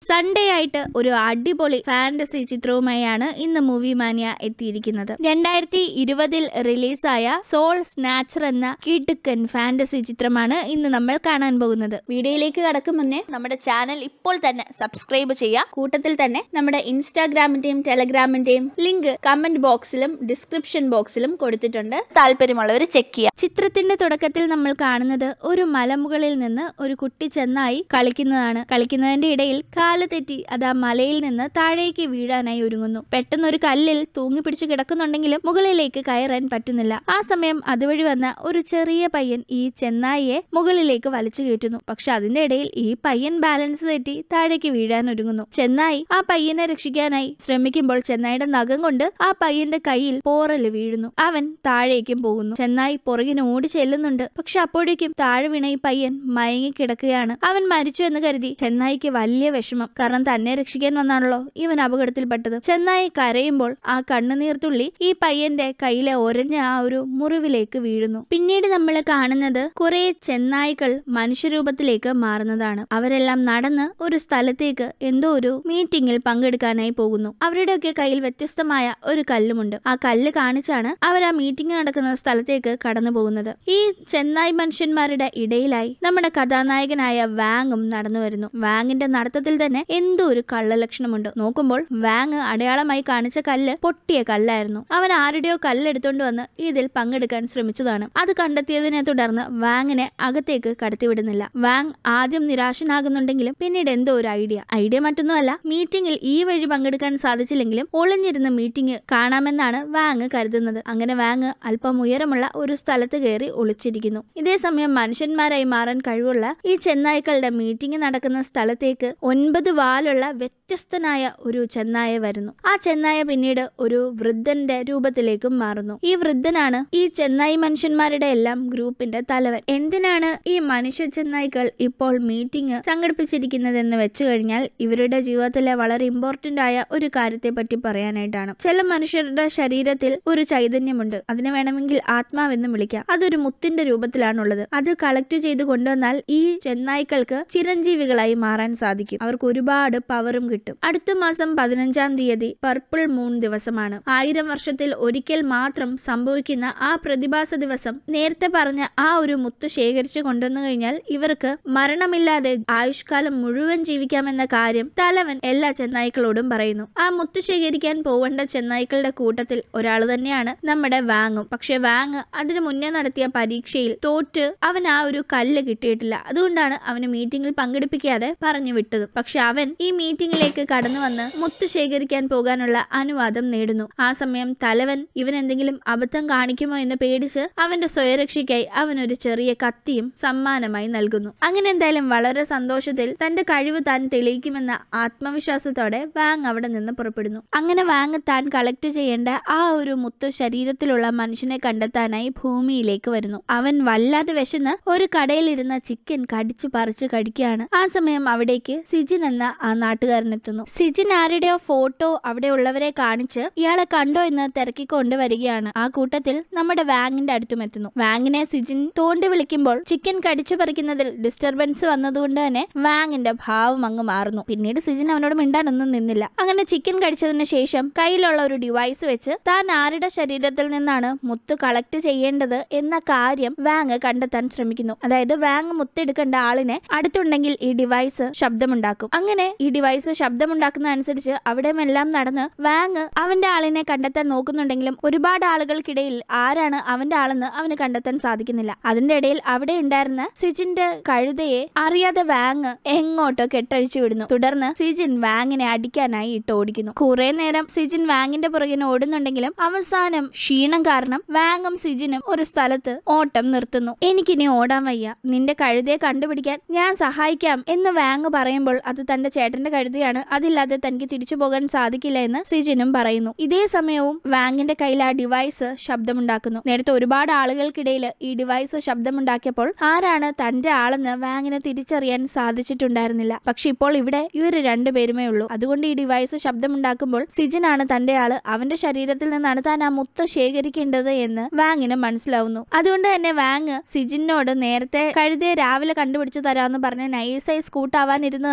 Sunday ആയിട്ട് ഒരു അടിപൊളി ഫാന്റസി ചിത്രവുമായാണ് ഇന്ന് മൂവി മാനിയ എത്തിയിരിക്കുന്നത് രണ്ടായിരത്തി ഇരുപതിൽ റിലീസായ സോൾ സ്നാച്ചർ എന്ന കിടുക്കൻ ഫാന്റസി ചിത്രമാണ് ഇന്ന് നമ്മൾ കാണാൻ പോകുന്നത് വീഡിയോയിലേക്ക് കടക്കും മുന്നേ നമ്മുടെ ചാനൽ ഇപ്പോൾ തന്നെ സബ്സ്ക്രൈബ് ചെയ്യുക കൂട്ടത്തിൽ തന്നെ നമ്മുടെ ഇൻസ്റ്റാഗ്രാമിന്റെയും ടെലഗ്രാമിന്റെയും ലിങ്ക് കമന്റ് ബോക്സിലും ഡിസ്ക്രിപ്ഷൻ ബോക്സിലും കൊടുത്തിട്ടുണ്ട് താല്പര്യമുള്ളവർ ചെക്ക് ചെയ്യുക ചിത്രത്തിന്റെ തുടക്കത്തിൽ നമ്മൾ കാണുന്നത് ഒരു മലമുകളിൽ നിന്ന് ഒരു കുട്ടി ചെന്നായി കളിക്കുന്നതാണ് കളിക്കുന്നതിന്റെ ഇടയിൽ കാല് തെറ്റി അത് ആ മലയിൽ നിന്ന് താഴേക്ക് വീഴാനായി ഒരുങ്ങുന്നു പെട്ടെന്ന് ഒരു കല്ലിൽ തൂങ്ങി പിടിച്ചു കിടക്കുന്നുണ്ടെങ്കിലും മുകളിലേക്ക് കയറാൻ പറ്റുന്നില്ല ആ സമയം അതുവഴി വന്ന ഒരു ചെറിയ പയ്യൻ ഈ ചെന്നായിയെ മുകളിലേക്ക് വലിച്ചു കയറ്റുന്നു പക്ഷെ അതിന്റെ ഇടയിൽ ഈ പയ്യൻ ബാലൻസ് തെറ്റി താഴേക്ക് വീഴാൻ ഒരുങ്ങുന്നു ചെന്നായി ആ പയ്യനെ രക്ഷിക്കാനായി ശ്രമിക്കുമ്പോൾ ചെന്നായിയുടെ നഖം കൊണ്ട് ആ പയ്യന്റെ കയ്യിൽ പോറല് വീഴുന്നു അവൻ താഴേക്കും പോകുന്നു ചെന്നായി പുറകിന് ഓടി ചെല്ലുന്നുണ്ട് പക്ഷെ അപ്പോഴേക്കും താഴെ വീണ ഈ പയ്യൻ മയങ്ങി കിടക്കുകയാണ് അവൻ മരിച്ചു എന്ന് കരുതി ചെന്നായിക്ക് വലിയ വിഷമം കാരണം തന്നെ രക്ഷിക്കാൻ വന്നാണല്ലോ ഇവൻ അപകടത്തിൽപ്പെട്ടത് ചെന്നായി കരയുമ്പോൾ ആ കണ്ണുനീർത്തുള്ളി ഈ പയ്യന്റെ കയ്യിലെ ഒരഞ്ഞ ആ ഒരു മുറിവിലേക്ക് വീഴുന്നു പിന്നീട് നമ്മൾ കാണുന്നത് കുറെ ചെന്നായ്ക്കൾ മനുഷ്യരൂപത്തിലേക്ക് മാറുന്നതാണ് അവരെല്ലാം നടന്ന് ഒരു സ്ഥലത്തേക്ക് എന്തോ ഒരു മീറ്റിംഗിൽ പങ്കെടുക്കാനായി പോകുന്നു അവരുടെയൊക്കെ കയ്യിൽ വ്യത്യസ്തമായ ഒരു കല്ലുമുണ്ട് ആ കല്ല് കാണിച്ചാണ് അവർ ആ മീറ്റിംഗ് നടക്കുന്ന സ്ഥലത്തേക്ക് കടന്നു പോകുന്നത് ഈ ചെന്നായ് മനുഷ്യന്മാരുടെ ഇടയിലായി നമ്മുടെ കഥാനായകനായ വാങ്ങും നടന്നു വരുന്നു വാങ്ങിന്റെ നടത്തത്തിൽ തന്നെ എന്തോ ഒരു കള്ളലക്ഷണമുണ്ട് നോക്കുമ്പോൾ വാങ് അടയാളമായി കാണിച്ച കല്ല് പൊട്ടിയ കല്ലായിരുന്നു അവൻ ആരുടെയോ കല്ലെടുത്തോണ്ട് വന്ന് ഇതിൽ പങ്കെടുക്കാൻ ശ്രമിച്ചതാണ് അത് കണ്ടെത്തിയതിനെ തുടർന്ന് വാങ്ങിനെ അകത്തേക്ക് കടത്തിവിടുന്നില്ല വാങ് ആദ്യം നിരാശനാകുന്നുണ്ടെങ്കിലും പിന്നീട് എന്തോ ഒരു ഐഡിയ ഐഡിയ മറ്റൊന്നുമല്ല മീറ്റിംഗിൽ ഈ വഴി പങ്കെടുക്കാൻ സാധിച്ചില്ലെങ്കിലും ഒളിഞ്ഞിരുന്ന മീറ്റിംഗ് കാണാമെന്നാണ് വാങ് കരുതുന്നത് അങ്ങനെ വാങ് അല്പം ഉയരമുള്ള ഒരു സ്ഥലത്ത് കയറി ഒളിച്ചിരിക്കുന്നു ഇതേസമയം മനുഷ്യന്മാരായി മാറാൻ കഴിവുള്ള ഈ ചെന്നായ്ക്കളുടെ മീറ്റിംഗ് നടക്കുന്ന സ്ഥലത്തേക്ക് ഒൻപത് വാലുള്ള വ്യത്യസ്തനായ ഒരു ചെന്നായ വരുന്നു ആ ചെന്നായ പിന്നീട് ഒരു വൃദ്ധന്റെ രൂപത്തിലേക്കും മാറുന്നു ഈ വൃദ്ധനാണ് ഈ ചെന്നായി മനുഷ്യന്മാരുടെ എല്ലാം ഗ്രൂപ്പിന്റെ തലവൻ എന്തിനാണ് ഈ മനുഷ്യ ചെന്നായ്ക്കൾ ഇപ്പോൾ മീറ്റിംഗ് സംഘടിപ്പിച്ചിരിക്കുന്നതെന്ന് വെച്ചു കഴിഞ്ഞാൽ ഇവരുടെ ജീവിതത്തിലെ വളരെ ഇമ്പോർട്ടന്റ് ആയ ഒരു കാര്യത്തെ പറ്റി പറയാനായിട്ടാണ് ചില മനുഷ്യരുടെ ശരീരത്തിൽ ഒരു ചൈതന്യമുണ്ട് അതിനെ വേണമെങ്കിൽ ആത്മാവെന്ന് വിളിക്കാം അതൊരു മുത്തിന്റെ രൂപത്തിലാണുള്ളത് അത് കളക്ട് ചെയ്ത് കൊണ്ടുവന്നാൽ ഈ ചെന്നായ്ക്കൾക്ക് ചിരഞ്ജീവികളായി മാറാൻ സാധിക്കും അവർക്ക് ഒരുപാട് പവറും കിട്ടും അടുത്ത മാസം പതിനഞ്ചാം തീയതി പർപ്പിൾ മൂൺ ദിവസമാണ് ആയിരം വർഷത്തിൽ ഒരിക്കൽ മാത്രം സംഭവിക്കുന്ന ആ പ്രതിഭാസ ദിവസം നേരത്തെ പറഞ്ഞ ആ ഒരു മുത്ത് ശേഖരിച്ചു കൊണ്ടുവന്നു കഴിഞ്ഞാൽ ഇവർക്ക് മരണമില്ലാതെ ആയുഷ്കാലം മുഴുവൻ ജീവിക്കാമെന്ന കാര്യം തലവൻ എല്ലാ ചെന്നായ്ക്കളോടും പറയുന്നു ആ മുത്ത് ശേഖരിക്കാൻ പോവേണ്ട ചെന്നായ്ക്കളുടെ കൂട്ടത്തിൽ ഒരാൾ തന്നെയാണ് നമ്മുടെ വാങ്ങും പക്ഷെ വാങ് അതിനു മുന്നേ നടത്തിയ പരീക്ഷയിൽ തോറ്റ് അവൻ ആ ഒരു കല്ല് കിട്ടിയിട്ടില്ല അതുകൊണ്ടാണ് അവന് മീറ്റിംഗിൽ പങ്കെടുപ്പിക്കാതെ പറഞ്ഞു വിട്ടത് പക്ഷെ അവൻ ഈ മീറ്റിംഗിലേക്ക് കടന്നു വന്ന് മുത്ത് ശേഖരിക്കാൻ പോകാനുള്ള അനുവാദം നേടുന്നു ആ സമയം തലവൻ ഇവൻ എന്തെങ്കിലും അബദ്ധം കാണിക്കുമോ എന്ന് പേടിച്ച് അവന്റെ സ്വയരക്ഷയ്ക്കായി അവൻ ഒരു ചെറിയ കത്തിയും സമ്മാനമായി നൽകുന്നു അങ്ങനെ എന്തായാലും വളരെ സന്തോഷത്തിൽ തന്റെ കഴിവ് താൻ തെളിയിക്കുമെന്ന ആത്മവിശ്വാസത്തോടെ വാങ് അവിടെ നിന്ന് പുറപ്പെടുന്നു അങ്ങനെ വാങ് താൻ കളക്ട് ചെയ്യേണ്ട ആ ഒരു മുത്ത് ശരീരത്തിലുള്ള മനുഷ്യനെ കണ്ടെത്താനായി ഭൂമിയിലേക്ക് വരുന്നു അവൻ വല്ലാതെ വിശന്ന് ഒരു കടയിലിരുന്ന ചിക്കൻ കടിച്ചു പറിച്ചു കഴിക്കുകയാണ് ആ സമയം അവിടേക്ക് സിജിൻ എന്ന ആ നാട്ടുകാരൻ എത്തുന്നു സിജിൻ ആരുടെയോ ഫോട്ടോ അവിടെ ഉള്ളവരെ കാണിച്ച് ഇയാളെ കണ്ടോ എന്ന് തിരക്കിക്കൊണ്ട് വരികയാണ് ആ കൂട്ടത്തിൽ നമ്മുടെ വാങ്ങിന്റെ അടുത്തും എത്തുന്നു വാങ്ങിനെ സിജിൻ തോണ്ടി വിളിക്കുമ്പോൾ ചിക്കൻ കടിച്ചു പറിക്കുന്നതിൽ ഡിസ്റ്റർബൻസ് വന്നതുകൊണ്ട് തന്നെ വാങ്ങിന്റെ ഭാവം അങ്ങ് മാറുന്നു പിന്നീട് സിജിൻ അവനോട് മിണ്ടാനൊന്നും നിന്നില്ല അങ്ങനെ ചിക്കൻ കടിച്ചതിന് ശേഷം കയ്യിലുള്ള ഒരു ഡിവൈസ് വെച്ച് താൻ ആരുടെ ശരീരത്തിൽ നിന്നാണ് മുത്ത് കളക്ട് ചെയ്യേണ്ടത് എന്ന കാര്യം വാങ് കണ്ടെത്താൻ ശ്രമിക്കുന്നു അതായത് വാങ് മുത്തെടുക്കേണ്ട ആളിനെ അടുത്തുണ്ടെങ്കിൽ ഈ ഡിവൈസ് ശബ്ദമുണ്ടാക്കും അങ്ങനെ ഈ ഡിവൈസ് ശബ്ദമുണ്ടാക്കുന്ന അനുസരിച്ച് അവിടെയെല്ലാം നടന്ന് വാങ് അവന്റെ ആളിനെ കണ്ടെത്താൻ നോക്കുന്നുണ്ടെങ്കിലും ഒരുപാട് ആളുകൾക്കിടയിൽ ആരാണ് അവന്റെ ആളെന്ന് അവന് കണ്ടെത്താൻ സാധിക്കുന്നില്ല അതിന്റെ ഇടയിൽ അവിടെ ഉണ്ടായിരുന്ന സിജിന്റെ കഴുതയെ അറിയാതെ വാങ് എങ്ങോട്ടോ കെട്ടഴിച്ചു വിടുന്നു തുടർന്ന് സിജിൻ വാങ്ങിനെ അടിക്കാനായി ഇട്ട് ഓടിക്കുന്നു കുറെ നേരം സിജിൻ വാങ്ങിന്റെ പുറകിന് ഓടുന്നുണ്ടെങ്കിലും അവസാനം ക്ഷീണം കാരണം വാങ്ങും സിജിനും ഒരു സ്ഥലത്ത് ഓട്ടം നിർത്തുന്നു എനിക്കിനി ഓടാൻ വയ്യ നിന്റെ കഴുതയെ കണ്ടുപിടിക്കാൻ ഞാൻ സഹായിക്കാം എന്ന് വാങ് പറയുമ്പോൾ അത് തന്റെ ചേട്ടന്റെ കഴുതയാണ് അതില്ലാതെ തനിക്ക് തിരിച്ചു പോകാൻ സാധിക്കില്ല എന്ന് സിജിനും പറയുന്നു ഇതേ സമയവും വാങ്ങിന്റെ കയ്യിൽ ആ ഡിവൈസ് ശബ്ദമുണ്ടാക്കുന്നു നേരത്തെ ഒരുപാട് ആളുകൾക്കിടയിൽ ഈ ഡിവൈസ് ശബ്ദമുണ്ടാക്കിയപ്പോൾ ആരാണ് തന്റെ ആളെന്ന് വാങ്ങിന് തിരിച്ചറിയാൻ സാധിച്ചിട്ടുണ്ടായിരുന്നില്ല പക്ഷെ ഇപ്പോൾ ഇവിടെ ഇവര് രണ്ടുപേരുമേ ഉള്ളൂ അതുകൊണ്ട് ഈ ഡിവൈസ് ശബ്ദമുണ്ടാക്കുമ്പോൾ സിജിനാണ് തന്റെ ആള് അവന്റെ ശരീരത്തിൽ നിന്നാണ് താൻ ആ മുത്ത് ശേഖരിക്കേണ്ടത് എന്ന് വാങ്ങിന് മനസ്സിലാവുന്നു അതുകൊണ്ട് തന്നെ വാങ് സിജിനോട് നേരത്തെ കഴുതയെ രാവിലെ കണ്ടുപിടിച്ചു തരാമെന്ന് പറഞ്ഞ് നൈസായി സ്കൂട്ടാവാൻ ഇരുന്നതാണ് പക്ഷെ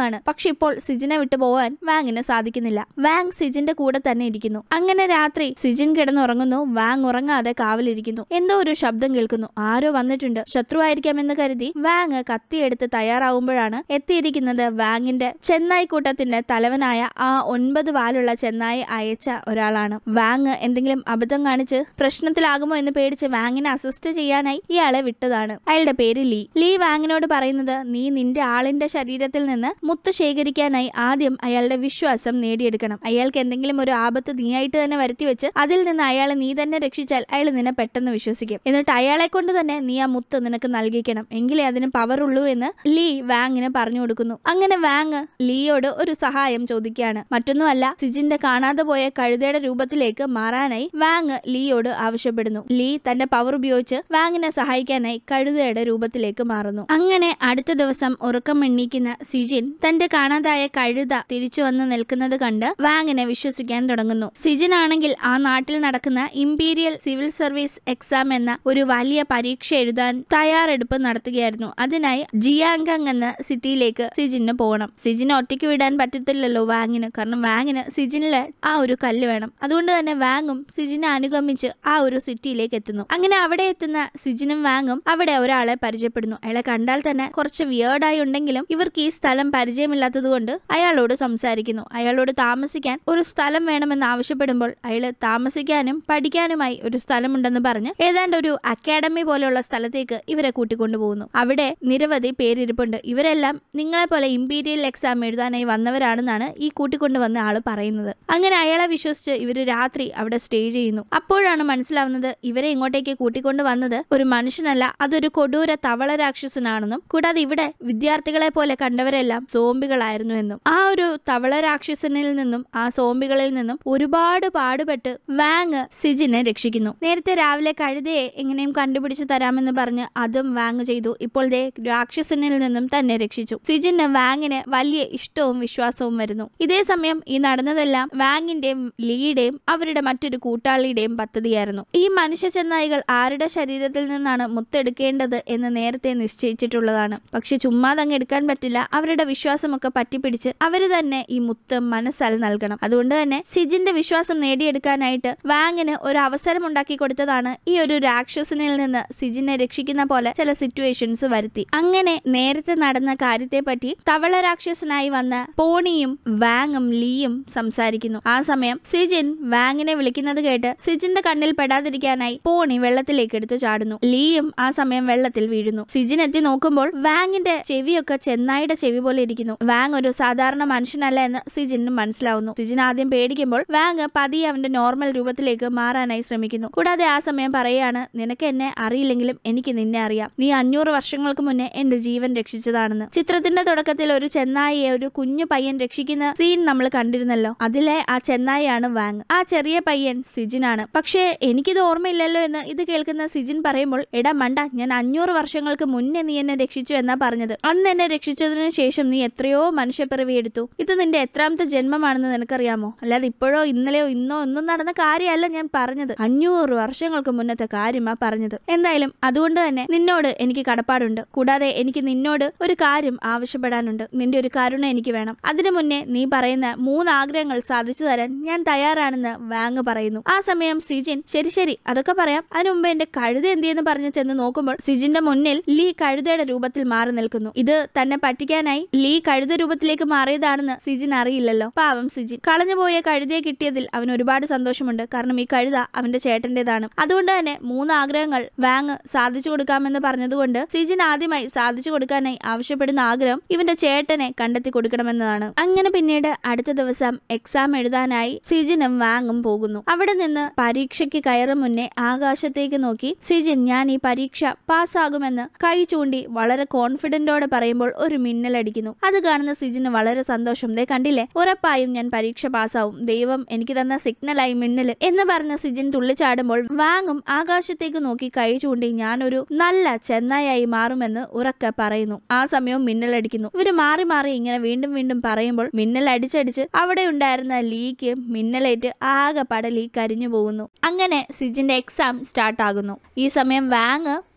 പക്ഷെ ഇപ്പോൾ സിജിനെ വിട്ടു പോവാൻ വാങ്ങിന് സാധിക്കുന്നില്ല വാങ് സിജിന്റെ കൂടെ തന്നെ ഇരിക്കുന്നു അങ്ങനെ രാത്രി സിജിൻ കിടന്നുറങ്ങുന്നു വാങ് ഉറങ്ങാതെ കാവലിരിക്കുന്നു എന്തോ ഒരു ശബ്ദം കേൾക്കുന്നു ആരോ വന്നിട്ടുണ്ട് ശത്രുവായിരിക്കാമെന്ന് കരുതി വാങ് കത്തിയെടുത്ത് തയ്യാറാവുമ്പോഴാണ് എത്തിയിരിക്കുന്നത് വാങ്ങിന്റെ ചെന്നായി കൂട്ടത്തിന്റെ തലവനായ ആ ഒൻപത് വാലുള്ള ചെന്നായി അയച്ച ഒരാളാണ് വാങ് എന്തെങ്കിലും അബദ്ധം കാണിച്ച് പ്രശ്നത്തിലാകുമോ എന്ന് പേടിച്ച് വാങ്ങിനെ അസിസ്റ്റ് ചെയ്യാനായി ഇയാളെ വിട്ടതാണ് അയാളുടെ പേര് ലീ ലീ വാങ്ങിനോട് പറയുന്നത് നീ നിന്റെ ആളിന്റെ ശരീരത്തിൽ നിന്ന് മുത്ത് ശേഖരിക്കാനായി ആദ്യം അയാളുടെ വിശ്വാസം നേടിയെടുക്കണം അയാൾക്ക് എന്തെങ്കിലും ഒരു ആപത്ത് നീയായിട്ട് തന്നെ വരുത്തി വെച്ച് അതിൽ നിന്ന് അയാളെ നീ തന്നെ രക്ഷിച്ചാൽ അയാൾ നിന്നെ പെട്ടെന്ന് വിശ്വസിക്കും എന്നിട്ട് അയാളെ കൊണ്ട് തന്നെ നീ ആ മുത്ത് നിനക്ക് നൽകിക്കണം എങ്കിലേ അതിന് പവർ ഉള്ളൂ എന്ന് ലീ വാങ്ങിന് പറഞ്ഞു കൊടുക്കുന്നു അങ്ങനെ വാങ് ലീയോട് ഒരു സഹായം ചോദിക്കുകയാണ് മറ്റൊന്നുമല്ല സിജിന്റെ കാണാതെ പോയ കഴുതയുടെ രൂപത്തിലേക്ക് മാറാനായി വാങ് ലീയോട് ആവശ്യപ്പെടുന്നു ലീ തന്റെ പവർ ഉപയോഗിച്ച് വാങ്ങിനെ സഹായിക്കാനായി കഴുതയുടെ രൂപത്തിലേക്ക് മാറുന്നു അങ്ങനെ അടുത്ത ദിവസം ഉറക്കം എണ്ണീക്കുന്ന സിജിൻ തന്റെ കാണാതായ കഴുത തിരിച്ചു വന്ന് നിൽക്കുന്നത് കണ്ട് വാങ്ങിനെ വിശ്വസിക്കാൻ തുടങ്ങുന്നു സിജിൻ ആണെങ്കിൽ ആ നാട്ടിൽ നടക്കുന്ന ഇമ്പീരിയൽ സിവിൽ സർവീസ് എക്സാം എന്ന ഒരു വലിയ പരീക്ഷ എഴുതാൻ തയ്യാറെടുപ്പ് നടത്തുകയായിരുന്നു അതിനായി ജിയാങ്കങ് എന്ന സിറ്റിയിലേക്ക് സിജിന് പോകണം സിജിനെ ഒറ്റയ്ക്ക് വിടാൻ പറ്റത്തില്ലല്ലോ വാങ്ങിന് കാരണം വാങ്ങിന് സിജിനിലെ ആ ഒരു കല്ല് വേണം അതുകൊണ്ട് തന്നെ വാങ്ങും സിജിനെ അനുഗമിച്ച് ആ ഒരു സിറ്റിയിലേക്ക് എത്തുന്നു അങ്ങനെ അവിടെ എത്തുന്ന സിജിനും വാങ്ങും അവിടെ ഒരാളെ പരിചയപ്പെടുന്നു അയാളെ കണ്ടാൽ തന്നെ കുറച്ച് വിയേർഡായി ഉണ്ടെങ്കിലും ഇവർക്ക് ഈ സ്ഥലം പരിചയമില്ലാത്തത് കൊണ്ട് അയാളോട് സംസാരിക്കുന്നു അയാളോട് താമസിക്കാൻ ഒരു സ്ഥലം വേണമെന്ന് ആവശ്യപ്പെടുമ്പോൾ അയാള് താമസിക്കാനും പഠിക്കാനുമായി ഒരു സ്ഥലമുണ്ടെന്ന് പറഞ്ഞ് ഏതാണ്ട് ഒരു അക്കാഡമി പോലെയുള്ള സ്ഥലത്തേക്ക് ഇവരെ കൂട്ടിക്കൊണ്ടുപോകുന്നു അവിടെ നിരവധി പേരിരിപ്പുണ്ട് ഇവരെല്ലാം നിങ്ങളെ പോലെ ഇമ്പീരിയൽ എക്സാം എഴുതാനായി വന്നവരാണെന്നാണ് ഈ കൂട്ടിക്കൊണ്ടുവന്ന ആള് പറയുന്നത് അങ്ങനെ അയാളെ വിശ്വസിച്ച് ഇവര് രാത്രി അവിടെ സ്റ്റേ ചെയ്യുന്നു അപ്പോഴാണ് മനസ്സിലാവുന്നത് ഇവരെ ഇങ്ങോട്ടേക്ക് കൂട്ടിക്കൊണ്ട് വന്നത് ഒരു മനുഷ്യനല്ല അതൊരു കൊടൂര തവള രാക്ഷസനാണെന്നും കൂടാതെ ഇവിടെ വിദ്യാർത്ഥികളെ പോലെ കണ്ടവരെല്ലാം സോംബികളായിരുന്നു എന്നും ആ ഒരു തവള രാക്ഷസനിൽ നിന്നും ആ സോംബികളിൽ നിന്നും ഒരുപാട് പാടുപെട്ട് വാങ് സിജിനെ രക്ഷിക്കുന്നു നേരത്തെ രാവിലെ കഴുതയെ എങ്ങനെയും കണ്ടുപിടിച്ചു തരാമെന്ന് പറഞ്ഞ് അതും വാങ് ചെയ്തു ഇപ്പോൾ ദേ രാക്ഷസനിൽ നിന്നും തന്നെ രക്ഷിച്ചു സിജിന് വാങ്ങിന് വലിയ ഇഷ്ടവും വിശ്വാസവും വരുന്നു ഇതേ സമയം ഈ നടന്നതെല്ലാം വാങ്ങിന്റെയും ലീയുടെയും അവരുടെ മറ്റൊരു കൂട്ടാളിയുടെയും പദ്ധതിയായിരുന്നു ഈ മനുഷ്യ ചെന്നായികൾ ആരുടെ ശരീരത്തിൽ നിന്നാണ് മുത്തെടുക്കേണ്ടത് എന്ന് നേരത്തെ നിശ്ചയിച്ചിട്ടുള്ളതാണ് പക്ഷെ ചുമ്മാതെ അങ്ങ് എടുക്കാൻ പറ്റില്ല അവരുടെ വിശ്വാസമൊക്കെ പറ്റിപ്പിടിച്ച് അവര് തന്നെ ഈ മുത്ത് മനസ്സാൽ നൽകണം അതുകൊണ്ട് തന്നെ സിജിന്റെ വിശ്വാസം നേടിയെടുക്കാനായിട്ട് വാങ്ങിന് ഒരു അവസരം ഉണ്ടാക്കി കൊടുത്തതാണ് ഈ ഒരു രാക്ഷസനിൽ നിന്ന് സിജിനെ രക്ഷിക്കുന്ന പോലെ ചില സിറ്റുവേഷൻസ് വരുത്തി അങ്ങനെ നേരത്തെ നടന്ന കാര്യത്തെ പറ്റി തവള രാക്ഷസനായി വന്ന പോണിയും വാങ്ങും ലീയും സംസാരിക്കുന്നു ആ സമയം സിജിൻ വാങ്ങിനെ വിളിക്കുന്നത് കേട്ട് സിജിന്റെ കണ്ണിൽ പെടാതിരിക്കാനായി പോണി വെള്ളത്തിലേക്ക് എടുത്തു ചാടുന്നു ലീയും ആ സമയം വെള്ളത്തിൽ വീഴുന്നു സിജിൻ എത്തി നോക്കുമ്പോൾ വാങ്ങിന്റെ ചെവിയൊക്കെ ചെന്നായിയുടെ ചെവി പോലെ ഇരിക്കുന്നു വാങ് ഒരു സാധാരണ മനുഷ്യനല്ല എന്ന് സിജിനും മനസ്സിലാവുന്നു സിജിൻ ആദ്യം പേടിക്കുമ്പോൾ വാങ് പതിയെ അവന്റെ നോർമൽ രൂപത്തിലേക്ക് മാറാനായി ശ്രമിക്കുന്നു കൂടാതെ ആ സമയം പറയുകയാണ് നിനക്ക് എന്നെ അറിയില്ലെങ്കിലും എനിക്ക് നിന്നെ അറിയാം നീ അഞ്ഞൂറ് വർഷങ്ങൾക്ക് മുന്നേ എന്റെ ജീവൻ രക്ഷിച്ചതാണെന്ന് ചിത്രത്തിന്റെ തുടക്കത്തിൽ ഒരു ചെന്നായിയെ ഒരു കുഞ്ഞു പയ്യൻ രക്ഷിക്കുന്ന സീൻ നമ്മൾ കണ്ടിരുന്നല്ലോ അതിലെ ആ ചെന്നായിയാണ് വാങ് ആ ചെറിയ പയ്യൻ സിജിനാണ് പക്ഷേ എനിക്കിത് ഓർമ്മയില്ലല്ലോ എന്ന് ഇത് കേൾക്കുന്ന സിജിൻ പറയുമ്പോൾ എടാ മണ്ട ഞാൻ അഞ്ഞൂറ് വർഷങ്ങൾക്ക് മുന്നേ നീ എന്നെ രക്ഷിച്ചു എന്നാ പറഞ്ഞത് അന്ന് എന്നെ രക്ഷിച്ചതിന് ശേഷം നീ എത്രയോ മനുഷ്യപ്പിറവി എടുത്തു ഇത് നിന്റെ എത്രാമത്തെ ജന്മമാണെന്ന് നിനക്കറിയാമോ അല്ലാതെ ഇപ്പോഴോ ഇന്നലെയോ ഇന്നോ ഒന്നും നടന്ന കാര്യമല്ല ഞാൻ പറഞ്ഞത് അഞ്ഞൂറ് വർഷങ്ങൾക്ക് മുന്നത്തെ കാര്യമാ പറഞ്ഞത് എന്തായാലും അതുകൊണ്ട് തന്നെ നിന്നോട് എനിക്ക് കടപ്പാടുണ്ട് കൂടാതെ എനിക്ക് നിന്നോട് ഒരു കാര്യം ആവശ്യപ്പെടാനുണ്ട് നിന്റെ ഒരു കരുണ എനിക്ക് വേണം അതിനു മുന്നേ നീ പറയുന്ന മൂന്ന് ആഗ്രഹങ്ങൾ സാധിച്ചു തരാൻ ഞാൻ തയ്യാറാണെന്ന് വാങ് പറയുന്നു ആ സമയം സിജിൻ ശരി ശരി അതൊക്കെ പറയാം അതിനു മുമ്പ് എന്റെ കഴുത എന്തിയെന്ന് പറഞ്ഞു ചെന്ന് നോക്കുമ്പോൾ സിജിന്റെ മുന്നിൽ ലീ കഴുതയുടെ രൂപത്തിൽ മാറി നിൽക്കുന്നു ഇത് തന്നെ പറ്റിക്കാനായി ലീ കഴുത രൂപത്തിലേക്ക് മാറിയതാണെന്ന് സിജിൻ അറിയില്ലല്ലോ പാവം സിജിൻ കളഞ്ഞുപോയ കഴുതയെ കിട്ടിയതിൽ അവന് ഒരുപാട് സന്തോഷമുണ്ട് കാരണം ഈ കഴുത അവന്റെ ചേട്ടന്റേതാണ് അതുകൊണ്ട് തന്നെ മൂന്ന് ആഗ്രഹങ്ങൾ വാങ് സാധിച്ചു കൊടുക്കാമെന്ന് പറഞ്ഞതുകൊണ്ട് സിജിൻ ആദ്യമായി സാധിച്ചു കൊടുക്കാനായി ആവശ്യപ്പെടുന്ന ആഗ്രഹം ഇവന്റെ ചേട്ടനെ കണ്ടെത്തി കൊടുക്കണമെന്നതാണ് അങ്ങനെ പിന്നീട് അടുത്ത ദിവസം എക്സാം എഴുതാനായി സിജിനും വാങ്ങും പോകുന്നു അവിടെ നിന്ന് പരീക്ഷയ്ക്ക് കയറും മുന്നേ ആകാശത്തേക്ക് നോക്കി സിജിൻ ഞാൻ ഈ പരീക്ഷ പാസ്സാകുമെന്ന് കൈ ചൂണ്ടി വളരെ കോൺഫിഡന്റോടെ പറയുമ്പോൾ ഒരു മിന്നലടിക്കുന്നു അത് കാണുന്ന സിജിന് വളരെ സന്തോഷം ദേ കണ്ടില്ലേ ഉറപ്പായും ഞാൻ പരീക്ഷ പാസ്സാവും ദൈവം എനിക്ക് തന്ന സിഗ്നലായി മിന്നല് എന്ന് പറഞ്ഞ സിജിൻ തുള്ളിച്ചാടുമ്പോൾ വാങ്ങും ആകാശത്തേക്ക് നോക്കി കൈ ചൂണ്ടി ഞാനൊരു നല്ല ചെന്നായായി മാറുമെന്ന് ഉറക്കെ പറയുന്നു ആ സമയവും മിന്നലടിക്കുന്നു ഇവര് മാറി മാറി ഇങ്ങനെ വീണ്ടും വീണ്ടും പറയുമ്പോൾ മിന്നൽ അടിച്ചടിച്ച് അവിടെ ഉണ്ടായിരുന്ന ലീക്ക് മിന്നലേറ്റ് ആകെ പട ലീ കരിഞ്ഞു പോകുന്നു അങ്ങനെ സിജിന്റെ എക്സാം സ്റ്റാർട്ട് ആകുന്നു ഈ സമയം വാങ്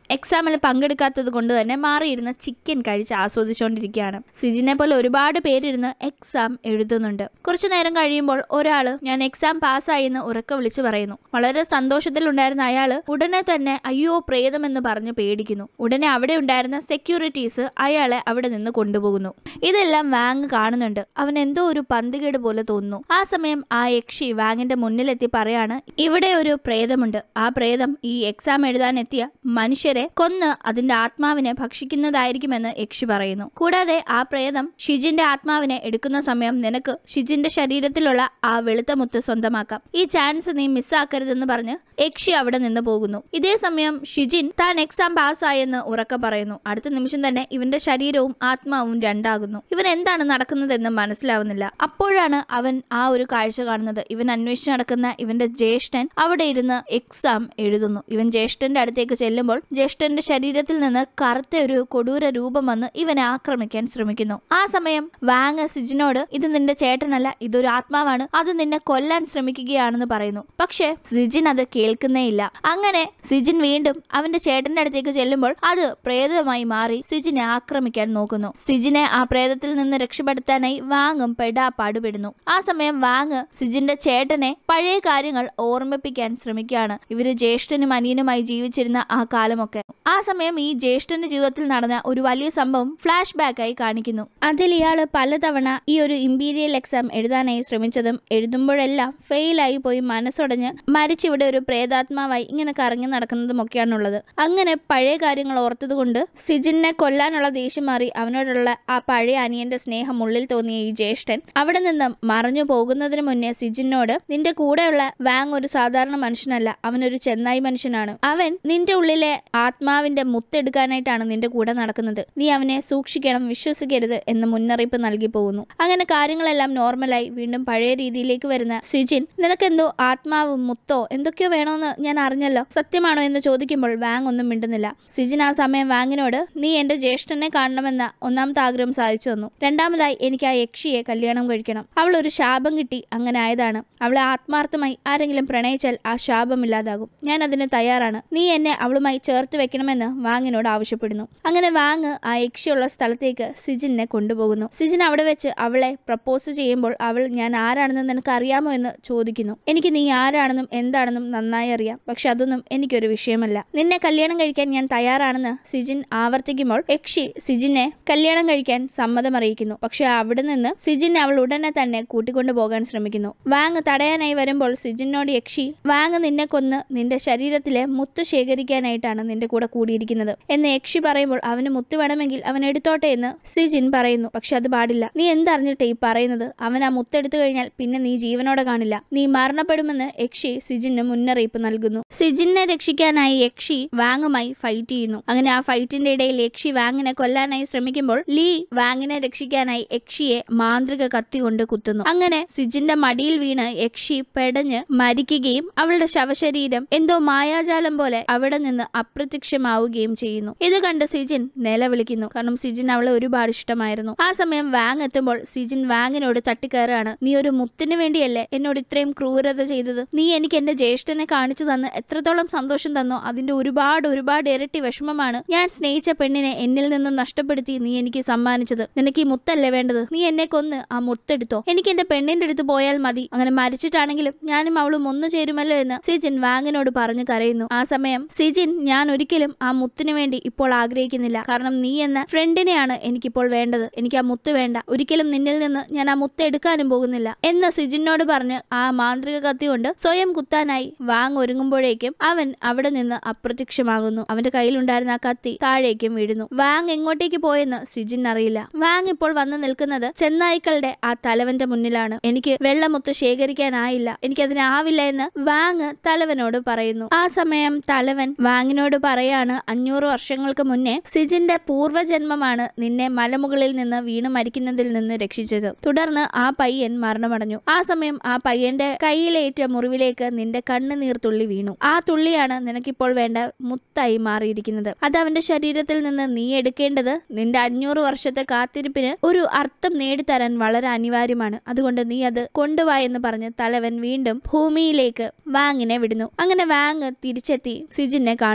എക്സാമിൽ പങ്കെടുക്കാത്തത് കൊണ്ട് തന്നെ മാറിയിരുന്ന് ചിക്കൻ കഴിച്ച് ആസ്വദിച്ചുകൊണ്ടിരിക്കുകയാണ് സിജിനെ പോലെ ഒരുപാട് പേരിരുന്ന് എക്സാം എഴുതുന്നുണ്ട് കുറച്ചു നേരം കഴിയുമ്പോൾ ഒരാള് ഞാൻ എക്സാം പാസ്സായി എന്ന് ഉറക്കെ വിളിച്ചു പറയുന്നു വളരെ സന്തോഷത്തിലുണ്ടായിരുന്ന അയാള് ഉടനെ തന്നെ അയ്യോ പ്രേതമെന്ന് പറഞ്ഞ് പേടിക്കുന്നു ഉടനെ അവിടെ ഉണ്ടായിരുന്ന സെക്യൂരിറ്റീസ് അയാളെ അവിടെ നിന്ന് കൊണ്ടുപോകുന്നു ഇതെല്ലാം വാങ് കാണുന്നുണ്ട് അവൻ എന്തോ ഒരു പന്തികേട് പോലെ തോന്നുന്നു ആ സമയം ആ യക്ഷി വാങ്ങിന്റെ മുന്നിലെത്തി പറയാണ് ഇവിടെ ഒരു പ്രേതമുണ്ട് ആ പ്രേതം ഈ എക്സാം എഴുതാൻ എത്തിയ മനുഷ്യരെ കൊന്ന് അതിന്റെ ആത്മാവിനെ ഭക്ഷിക്കുന്നതായിരിക്കുമെന്ന് യക്ഷി പറയുന്നു കൂടാതെ ആ പ്രേതം ഷിജിന്റെ ആത്മാവിനെ എടുക്കുന്ന സമയം നിനക്ക് ഷിജിന്റെ ശരീരത്തിലുള്ള ആ വെളുത്ത മുത്ത് സ്വന്തമാക്കാം ഈ ചാൻസ് നീ മിസ്സാക്കരുതെന്ന് പറഞ്ഞ് യക്ഷി അവിടെ നിന്ന് പോകുന്നു ഇതേ സമയം ഷിജിൻ താൻ എക്സാം പാസ്സായെന്ന് ഉറക്കെ പറയുന്നു അടുത്ത നിമിഷം തന്നെ ഇവന്റെ ശരീരവും ആത്മാവും രണ്ടാകുന്നു ഇവൻ എന്താണ് നടക്കുന്നതെന്ന് മനസ്സിലാവുന്നില്ല അപ്പോഴാണ് അവൻ ആ ഒരു കാഴ്ച കാണുന്നത് ഇവൻ അന്വേഷിച്ച് നടക്കുന്ന ഇവന്റെ ജ്യേഷ്ഠൻ അവിടെ ഇരുന്ന് എക്സാം എഴുതുന്നു ഇവൻ ജ്യേഷ്ഠന്റെ അടുത്തേക്ക് ചെല്ലുമ്പോൾ ജ്യേഷ്ഠന്റെ ശരീരത്തിൽ നിന്ന് കറുത്ത ഒരു കൊടൂര രൂപം വന്ന് ഇവനെ ആക്രമിക്കാൻ ശ്രമിക്കുന്നു ആ സമയം വാങ് സിജിനോട് ഇത് നിന്റെ ചേട്ടനല്ല ഇതൊരു ആത്മാവാണ് അത് നിന്നെ കൊല്ലാൻ ശ്രമിക്കുകയാണെന്ന് പറയുന്നു പക്ഷേ സിജിൻ അത് കേൾക്കുന്നേയില്ല അങ്ങനെ സിജിൻ വീണ്ടും അവന്റെ ചേട്ടന്റെ അടുത്തേക്ക് ചെല്ലുമ്പോൾ അത് പ്രേതമായി മാറി സിജിനെ ആക്രമിക്കാൻ നോക്കുന്നു സിജിനെ ആ പ്രേതത്തിൽ നിന്ന് രക്ഷപ്പെടുത്താനായി വാങ്ങും പെടാ പാടുപെടുന്നു ആ സമയം വാങ് സിജിന്റെ ചേട്ടനെ പഴയ കാര്യങ്ങൾ ഓർമ്മിപ്പിക്കാൻ ശ്രമിക്കുകയാണ് ഇവര് ജ്യേഷ്ഠനും അനിയനുമായി ജീവിച്ചിരുന്ന ആ കാലമൊക്കെ ആ സമയം ഈ ജ്യേഷ്ഠന്റെ ജീവിതത്തിൽ നടന്ന ഒരു വലിയ സംഭവം ഫ്ലാഷ് ബാക്ക് ആയി കാണിക്കുന്നു അതിൽ ഇയാള് പലതവണ ഈ ഒരു ഇമ്പീരിയൽ എക്സാം എഴുതാനായി ശ്രമിച്ചതും എഴുതുമ്പോഴെല്ലാം ഫെയിലായി പോയി മനസ്സൊടഞ്ഞ് മരിച്ചിവിടെ ഒരു പ്രേതാത്മാവായി ഇങ്ങനെ കറങ്ങി നടക്കുന്നതുമൊക്കെയാണുള്ളത് അങ്ങനെ പഴയ കാര്യങ്ങൾ ഓർത്തതുകൊണ്ട് സിജിനെ കൊല്ലാനുള്ള ദേഷ്യം മാറി അവനോടുള്ള ആ പഴയ അനിയന്റെ സ്നേഹം ഉള്ളിൽ തോന്നിയ ഈ ജ്യേഷ്ഠൻ അവിടെ നിന്ന് മറഞ്ഞു പോകുന്നതിന് മുന്നേ സിജിനോട് നിന്റെ കൂടെയുള്ള വാങ് ഒരു സാധാരണ മനുഷ്യനല്ല അവനൊരു ചെന്നായി മനുഷ്യനാണ് അവൻ നിന്റെ ഉള്ളിലെ ആത്മാവിന്റെ മുത്തെടുക്കാനായിട്ടാണ് നിന്റെ കൂടെ നടക്കുന്നത് നീ അവനെ സൂക്ഷിക്കണം വിശ്വസിക്കരുത് എന്ന് മുന്നറിയിപ്പ് നൽകി പോകുന്നു അങ്ങനെ കാര്യങ്ങളെല്ലാം നോർമലായി വീണ്ടും പഴയ രീതിയിലേക്ക് വരുന്ന സിജിൻ നിനക്കെന്തോ ആത്മാവും മുത്തോ എന്തൊക്കെയോ വേണോന്ന് ഞാൻ അറിഞ്ഞല്ലോ സത്യമാണോ എന്ന് ചോദിക്കുമ്പോൾ വാങ് ഒന്നും മിണ്ടുന്നില്ല സിജിൻ ആ സമയം വാങ്ങിനോട് നീ എന്റെ ജ്യേഷ്ഠനെ കാണണമെന്ന ഒന്നാമത്തെ ആഗ്രഹം സാധിച്ചു തന്നു രണ്ടാമതായി എനിക്ക് ആ യക്ഷിയെ കല്യാണം കഴിക്കണം അവൾ ഒരു ശാപം കിട്ടി അങ്ങനെ ആയതാണ് അവളെ ആത്മാർത്ഥമായി ആരെങ്കിലും പ്രണയിച്ചാൽ ആ ശാപം ഇല്ലാതാകും ഞാൻ അതിന് തയ്യാറാണ് നീ എന്നെ അവളുമായി ചേർത്ത് വെക്കണമെന്ന് വാങ്ങിനോട് ആവശ്യപ്പെടുന്നു അങ്ങനെ വാങ് ആ യക്ഷിയുള്ള സ്ഥലത്തേക്ക് സിജിനെ കൊണ്ടുപോകുന്നു സിജിൻ അവിടെ വെച്ച് അവളെ പ്രപ്പോസ് ചെയ്യുമ്പോൾ അവൾ ഞാൻ ആരാണെന്ന് നിനക്ക് അറിയാമോ എന്ന് ചോദിക്കുന്നു എനിക്ക് നീ ആരാണെന്നും എന്താണെന്നും നന്നായി അറിയാം പക്ഷെ അതൊന്നും എനിക്കൊരു വിഷയമല്ല നിന്നെ കല്യാണം കഴിക്കാൻ ഞാൻ തയ്യാറാണെന്ന് സിജിൻ ആവർത്തിക്കുമ്പോൾ യക്ഷി സിജിനെ കല്യാണം കഴിക്കാൻ സമ്മതം അറിയിക്കുന്നു പക്ഷെ അവിടെ നിന്ന് സിജിനെ അവൾ ഉടനെ തന്നെ കൂട്ടിക്കൊണ്ടു പോകാൻ ശ്രമിക്കുന്നു വാങ് തടയാനായി വരുമ്പോൾ സിജിനോട് യക്ഷി വാങ് നിന്നെ കൊന്ന് നിന്റെ ശരീരത്തിലെ മുത്ത് ശേഖരിക്കാനായിട്ടാണ് നിന്റെ കൂടെ കൂടിയിരിക്കുന്നത് എന്ന് യക്ഷി പറയുമ്പോൾ അവന് മുത്ത് വേണമെങ്കിൽ അവൻ എടുത്തോട്ടെ എന്ന് സിജിൻ പറയുന്നു പക്ഷെ അത് പാടില്ല നീ എന്തറിഞ്ഞിട്ടേ ഈ പറയുന്നത് അവൻ ആ മുത്തെടുത്തു കഴിഞ്ഞാൽ പിന്നെ നീ ജീവനോടെ കാണില്ല നീ മരണപ്പെടുമെന്ന് യക്ഷി സിജിന് മുന്നറിയിപ്പ് നൽകുന്നു സിജിനെ രക്ഷിക്കാനായി യക്ഷി വാങ്ങുമായി ഫൈറ്റ് ചെയ്യുന്നു അങ്ങനെ ആ ഫൈറ്റിന്റെ ഇടയിൽ യക്ഷി വാങ്ങിനെ കൊല്ലാനായി ശ്രമിക്കുമ്പോൾ ലീ വാങ്ങിനെ രക്ഷിക്കാനായി യക്ഷിയെ മാന്ത്രിക കത്തി കൊണ്ട് കുത്തുന്നു അങ്ങനെ സിജിന്റെ മടിയിൽ വീണ് യക്ഷി പെടഞ്ഞ് മരിക്കുകയും അവളുടെ ശവശരീരം എന്തോ മായാജാലം പോലെ അവിടെ നിന്ന് അപ്രത്യക്ഷമാവുകയും ചെയ്യുന്നു ഇത് കണ്ട് സിജിൻ നിലവിളിക്കുന്നു കാരണം സിജിൻ അവളെ ഒരുപാട് ഇഷ്ടമായിരുന്നു ആ സമയം വാങ് എത്തുമ്പോൾ സിജിൻ വാങ്ങിനോട് തട്ടിക്കയറാണ് നീ ഒരു മുത്തിന് വേണ്ടിയല്ലേ എന്നോട് ഇത്രയും ക്രൂരത ചെയ്തത് നീ എനിക്ക് എന്റെ ജ്യേഷ്ഠനെ കാണിച്ചു തന്ന് എത്രത്തോളം സന്തോഷം തന്നോ അതിന്റെ ഒരുപാട് ഒരുപാട് ഇരട്ടി വിഷമമാണ് ഞാൻ സ്നേഹിച്ച പെണ്ണിനെ എന്നിൽ നിന്നും നഷ്ടപ്പെടുത്തി നീ എനിക്ക് സമ്മാനിച്ചത് നിനക്ക് ഈ മുത്തല്ലേ വേണ്ടത് നീ എന്നെ കൊന്ന് ആ മുത്തെടുത്തോ എനിക്ക് എന്റെ പെണ്ണിന്റെ അടുത്ത് പോയാൽ മതി അങ്ങനെ മരിച്ചിട്ടാണെങ്കിലും ഞാനും അവളും ഒന്നു ചേരുമല്ലോ എന്ന് സിജിൻ വാങ്ങിനോട് പറഞ്ഞു കരയുന്നു ആ സമയം സിജിൻ ഞാൻ ഒരിക്കലും ആ മുത്തിന് വേണ്ടി ഇപ്പോൾ ആഗ്രഹിക്കുന്നില്ല കാരണം നീ എന്ന ഫ്രണ്ടിനെയാണ് എനിക്കിപ്പോൾ വേണ്ടത് എനിക്ക് ആ മുത്ത് വേണ്ട ഒരിക്കലും നിന്നിൽ നിന്ന് ഞാൻ ആ മുത്ത് എടുക്കാനും പോകുന്നില്ല എന്ന് സിജിനോട് പറഞ്ഞ് ആ മാന്ത്രിക കത്തി കൊണ്ട് സ്വയം കുത്താനായി വാങ് ഒരുങ്ങുമ്പോഴേക്കും അവൻ അവിടെ നിന്ന് അപ്രത്യക്ഷമാകുന്നു അവന്റെ കയ്യിലുണ്ടായിരുന്ന ആ കത്തി താഴേക്കും വീഴുന്നു വാങ് എങ്ങോട്ടേക്ക് പോയെന്ന് സിജിൻ അറിയില്ല വാങ് ഇപ്പോൾ വന്നു നിൽക്കുന്നത് ചെന്നായ്ക്കളുടെ ആ തലവന്റെ മുന്നിലാണ് എനിക്ക് വെള്ളമുത്ത് ശേഖരിക്കാനായില്ല എനിക്കതിനാവില്ല എന്ന് വാങ് തലവനോട് പറയുന്നു ആ സമയം തലവൻ വാങ്ങിനോട് പറയാണ് അഞ്ഞൂറ് വർഷങ്ങൾക്ക് മുന്നേ സിജിന്റെ പൂർവ്വജന്മമാണ് നിന്നെ മലമുകളിൽ നിന്ന് വീണ് മരിക്കുന്നതിൽ നിന്ന് രക്ഷിച്ചത് തുടർന്ന് ആ പയ്യൻ മരണമടഞ്ഞു ആ സമയം ആ പയ്യന്റെ കയ്യിലേറ്റ മുറിവിലേക്ക് നിന്റെ കണ്ണുനീർ തുള്ളി വീണു ആ തുള്ളിയാണ് നിനക്കിപ്പോൾ വേണ്ട മുത്തായി മാറിയിരിക്കുന്നത് അത് അവന്റെ ശരീരത്തിൽ നിന്ന് നീ എടുക്കേണ്ടത് നിന്റെ അഞ്ഞൂറ് വർഷത്തെ കാത്തിരിപ്പിന് ഒരു അർത്ഥം നേടിത്തരാൻ വളരെ അനിവാര്യമാണ് അതുകൊണ്ട് നീ അത് കൊണ്ടുവാ എന്ന് പറഞ്ഞ് തലവൻ വീണ്ടും ഭൂമിയിലേക്ക് വാങ്ങിനെ വിടുന്നു അങ്ങനെ വാങ് തിരിച്ചെത്തി സിജിനെ കാണുന്നു ആ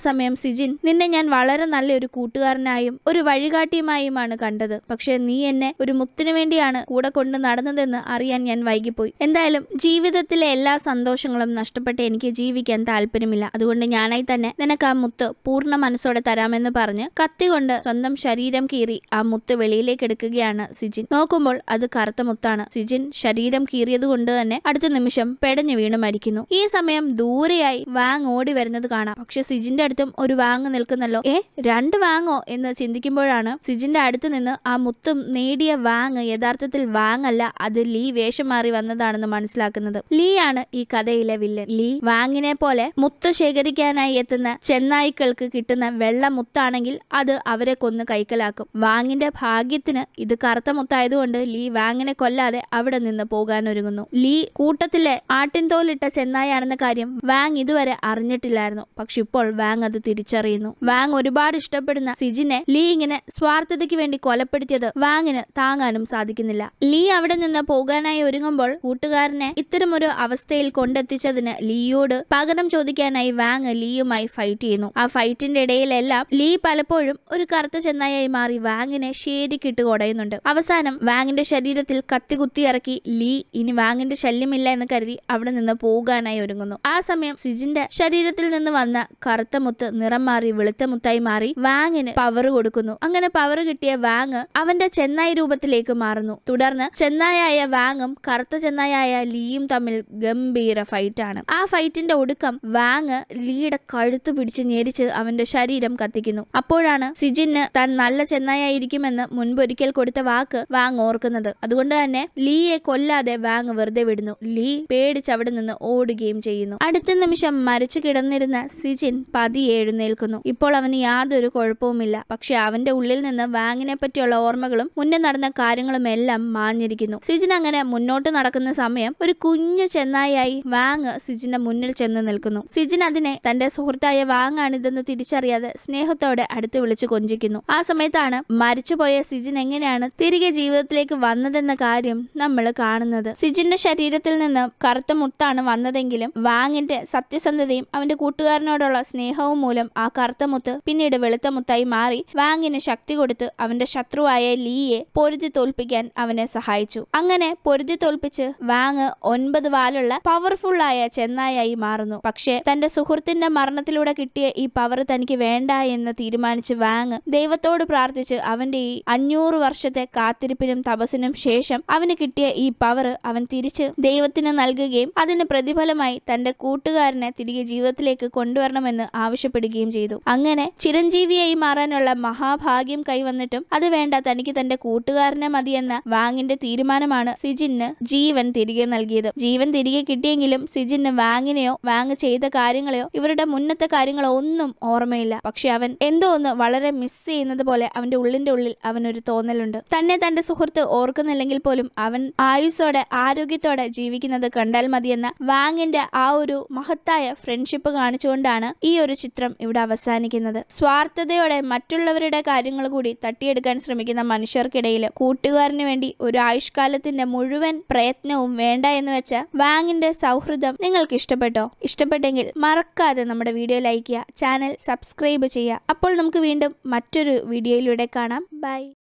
സമയം സിജിൻ നിന്നെ ഞാൻ വളരെ നല്ലൊരു കൂട്ടുകാരനായും ഒരു വഴികാട്ടിയുമായുമാണ് കണ്ടത് പക്ഷെ നീ എന്നെ ഒരു മുത്തിനു വേണ്ടിയാണ് കൂടെ കൊണ്ട് നടന്നതെന്ന് അറിയാൻ ഞാൻ വൈകിപ്പോയി എന്തായാലും ജീവിതത്തിലെ എല്ലാ സന്തോഷങ്ങളും നഷ്ടപ്പെട്ട് എനിക്ക് ജീവിക്കാൻ താല്പര്യമില്ല അതുകൊണ്ട് ഞാനായി തന്നെ നിനക്ക് ആ മുത്ത് പൂർണ്ണ മനസ്സോടെ തരാമെന്ന് പറഞ്ഞ് കത്തി കൊണ്ട് സ്വന്തം ശരീരം കീറി ആ മുത്ത് വെളിയിലേക്ക് എടുക്കുകയാണ് സിജിൻ നോക്കുമ്പോൾ അത് കറുത്ത മുത്താണ് സിജിൻ ശരീരം കീറിയത് കൊണ്ട് തന്നെ അടുത്ത നിമിഷം പെടഞ്ഞു വീണ് മരിക്കുന്നു ഈ സമയം ദൂരെയായി വാങ് ഓടി വരുന്നത് കാണാം പക്ഷെ സിജിന്റെ അടുത്തും ഒരു വാങ് നിൽക്കുന്നല്ലോ ഏ രണ്ട് വാങ്ങോ എന്ന് ചിന്തിക്കുമ്പോഴാണ് സിജിന്റെ അടുത്ത് നിന്ന് ആ മുത്തും നേടിയ വാങ് യഥാർത്ഥത്തിൽ വാങ് അല്ല അത് ലീ വേഷം മാറി വന്നതാണെന്ന് മനസ്സിലാക്കുന്നത് ലീ ആണ് ഈ കഥയിലെ വില്ലൻ ലീ വാങ്ങിനെ പോലെ മുത്ത് ശേഖരിക്കാനായി എത്തുന്ന ചെന്നായ്ക്കൾക്ക് കിട്ടുന്ന വെള്ള മുത്താണെങ്കിൽ അത് അവരെ കൊന്ന് കൈക്കലാക്കും വാങ്ങിന്റെ ഭാഗ്യത്തിന് ഇത് കറുത്ത മുത്തായതുകൊണ്ട് ലീ വാങ്ങിനെ കൊല്ലാതെ അവിടെ നിന്ന് പോകാൻ ഒരുങ്ങുന്നു ലീ കൂട്ടത്തിലെ ആട്ടിൻതോലിട്ട ചെന്നായാണെന്ന കാര്യം വാങ് ഇതുവരെ അറിഞ്ഞിട്ടില്ലായിരുന്നു പക്ഷെ ഇപ്പോൾ വാങ് അത് തിരിച്ചറിയുന്നു വാങ് ഒരുപാട് ഇഷ്ടപ്പെടുന്ന സിജിനെ ലീ ഇങ്ങനെ സ്വാർത്ഥതയ്ക്ക് വേണ്ടി കൊലപ്പെടുത്തിയത് വാങ്ങിന് താങ്ങാനും സാധിക്കുന്നില്ല ലീ അവിടെ നിന്ന് പോകാനായി ഒരുങ്ങുമ്പോൾ കൂട്ടുകാരനെ ഇത്തരമൊരു അവസ്ഥയിൽ കൊണ്ടെത്തിച്ചതിന് ലീയോട് പകരം ചോദിക്കാനായി വാങ് ലീയുമായി ഫൈറ്റ് ചെയ്യുന്നു ആ ഫൈറ്റിന്റെ ഇടയിലെല്ലാം ലീ പലപ്പോഴും ഒരു കറുത്ത ചെന്നായായി മാറി വാങ്ങിനെ ശരിക്കിട്ട് കൊടയുന്നുണ്ട് അവസാനം വാങ്ങിന്റെ ശരീരത്തിൽ കത്തി കുത്തി ഇറക്കി ലീ ഇനി വാങ്ങിന്റെ ശല്യമില്ല എന്ന് കരുതി അവിടെ നിന്ന് പോകാനായി ഒരുങ്ങുന്നു ആ സമയം സിജിന്റെ ശരീരത്തിൽ നിന്ന് വന്ന കറുത്ത മുത്ത് നിറം മാറി വെളുത്ത മുത്തായി മാറി വാങ്ങിന് പവർ കൊടുക്കുന്നു അങ്ങനെ പവർ കിട്ടിയ വാങ് അവന്റെ ചെന്നായി രൂപത്തിലേക്ക് മാറുന്നു തുടർന്ന് ചെന്നായായ വാങ്ങും കറുത്ത ചെന്നായായ ലീയും തമ്മിൽ ഗംഭീര ഫൈറ്റാണ് ആ ഫൈറ്റിന്റെ ഒടുക്കം വാങ് ലീയുടെ കഴുത്ത് പിടിച്ച് ഞെരിച്ച് അവന്റെ ശരീരം കത്തിക്കുന്നു അപ്പോഴാണ് സിജിന് താൻ നല്ല ചെന്നായിരിക്കുമെന്ന് മുൻപൊരിക്കൽ കൊടുത്ത വാക്ക് വാങ് ഓർക്കുന്നത് അതുകൊണ്ട് തന്നെ ലീയെ കൊല്ലാതെ വാങ് വെറുതെ വിടുന്നു ലീ പേടിച്ച് അവിടെ നിന്ന് ഓടുകയും ചെയ്യുന്നു അടുത്ത നിമിഷം മരിച്ചു കിടന്നിരുന്ന സിജിൻ പതിയെ എഴുന്നേൽക്കുന്നു ഇപ്പോൾ അവന് യാതൊരു കുഴപ്പവുമില്ല പക്ഷെ അവന്റെ ഉള്ളിൽ നിന്ന് വാങ്ങിനെ പറ്റിയുള്ള ഓർമ്മകളും മുന്നേ നടന്ന കാര്യങ്ങളും എല്ലാം മാഞ്ഞിരിക്കുന്നു സിജിൻ അങ്ങനെ മുന്നോട്ട് നടക്കുന്ന സമയം ഒരു കുഞ്ഞു ചെന്നായായി വാങ് സിജിന്റെ മുന്നിൽ ചെന്ന് നിൽക്കുന്നു സിജിൻ അതിനെ തന്റെ സുഹൃത്തായ വാങ്ങാണിതെന്ന് തിരിച്ചറിയാതെ സ്നേഹത്തോടെ അടുത്ത് വിളിച്ചു കൊഞ്ചിക്കുന്നു ആ സമയത്താണ് മരിച്ചുപോയ സിജിൻ എങ്ങനെയാണ് തിരികെ ജീവിതത്തിലേക്ക് വന്നതെന്ന കാര്യം നമ്മൾ കാണുന്നത് സിജിന്റെ ശരീരത്തിൽ നിന്ന് കറുത്ത മുത്താണ് വന്നതെങ്കിലും വാങ്ങിന്റെ സത്യസന്ധതയും അവന്റെ കൂട്ടുകാരനോടുള്ള സ്നേഹവും മൂലം ആ കറുത്ത മുത്ത് പിന്നീട് വെളുത്ത മുത്തായി മാറി വാങ്ങിന് ശക്തി കൊടുത്ത് അവന്റെ ശത്രുവായ ലീയെ പൊരുതി തോൽപ്പിക്കാൻ അവനെ സഹായിച്ചു അങ്ങനെ പൊരുതി തോൽപ്പിച്ച് വാങ് ഒൻപത് വാലുള്ള പവർഫുൾ ആയ ചെന്നായായി മാറുന്നു പക്ഷേ തന്റെ സുഹൃത്തിന്റെ മരണത്തിലൂടെ കിട്ടിയ ഈ പവർ തനിക്ക് വേണ്ട എന്ന് തീരുമാനിച്ച് വാങ് ദൈവത്തോട് പ്രാർത്ഥിച്ച് അവന്റെ ഈ അഞ്ഞൂറ് വർഷത്തെ കാത്തിരിപ്പിനും തപസ്സിനും ശേഷം അവന് കിട്ടിയ ഈ പവർ അവൻ തിരിച്ച് ദൈവത്തിന് നൽകുകയും അതിന് പ്രതിഫലമായി തന്റെ കൂട്ടുകാരനെ തിരികെ ജീവിതത്തിലേക്ക് കൊണ്ടുവരണമെന്ന് ആവശ്യപ്പെടുകയും ചെയ്തു അങ്ങനെ ചിരഞ്ജീവിയായി മാറാനുള്ള മഹാഭാഗ്യം കൈവന്നിട്ടും അത് വേണ്ട തനിക്ക് തന്റെ കൂട്ടുകാരനെ മതിയെന്ന വാങ്ങിന്റെ തീരുമാനമാണ് സിജിന് ജീവൻ തിരികെ നൽകിയത് ജീവൻ തിരികെ കിട്ടിയെങ്കിലും സിജിന് വാങ്ങിനെയോ വാങ് ചെയ്ത കാര്യങ്ങളെയോ ഇവരുടെ മുന്നത്തെ കാര്യങ്ങളോ ഒന്നും ഓർമ്മയില്ല പക്ഷെ അവൻ എന്തോ ഒന്ന് വളരെ മിസ് ചെയ്യുന്നത് പോലെ അവന്റെ ഉള്ളിന്റെ ഉള്ളിൽ അവനൊരു തോന്നലുണ്ട് തന്നെ തന്റെ സുഹൃത്ത് ഓർക്കുന്നില്ലെങ്കിൽ പോലും അവൻ ആയുസ്സോടെ ആരോഗ്യത്തോടെ ജീവിക്കുന്നത് കണ്ടാൽ മതിയെന്ന വാങ്ങിന്റെ ആ ഒരു മഹത്തായ ഫ്രണ്ട്ഷിപ്പ് കാണിച്ചുകൊണ്ടാണ് ഈ ഒരു ചിത്രം ഇവിടെ അവസാനിക്കുന്നത് സ്വാർത്ഥതയോടെ മറ്റുള്ളവരുടെ കാര്യങ്ങൾ കൂടി തട്ടിയെടുക്കാൻ ശ്രമിക്കുന്ന മനുഷ്യർക്കിടയിൽ കൂട്ടുകാരന് വേണ്ടി ഒരു ആയുഷ്കാലത്തിന്റെ മുഴുവൻ പ്രയത്നവും വേണ്ട എന്ന് വെച്ച വാങ്ങിന്റെ സൗഹൃദം നിങ്ങൾക്ക് ഇഷ്ടപ്പെട്ടോ ഇഷ്ടപ്പെട്ടെങ്കിൽ മറക്കാതെ നമ്മുടെ വീഡിയോ ലൈക്ക് ചെയ്യുക ചാനൽ സബ്സ്ക്രൈബ് ചെയ്യുക അപ്പോൾ നമുക്ക് വീണ്ടും മറ്റൊരു വീഡിയോയിലൂടെ കാണാം ബൈ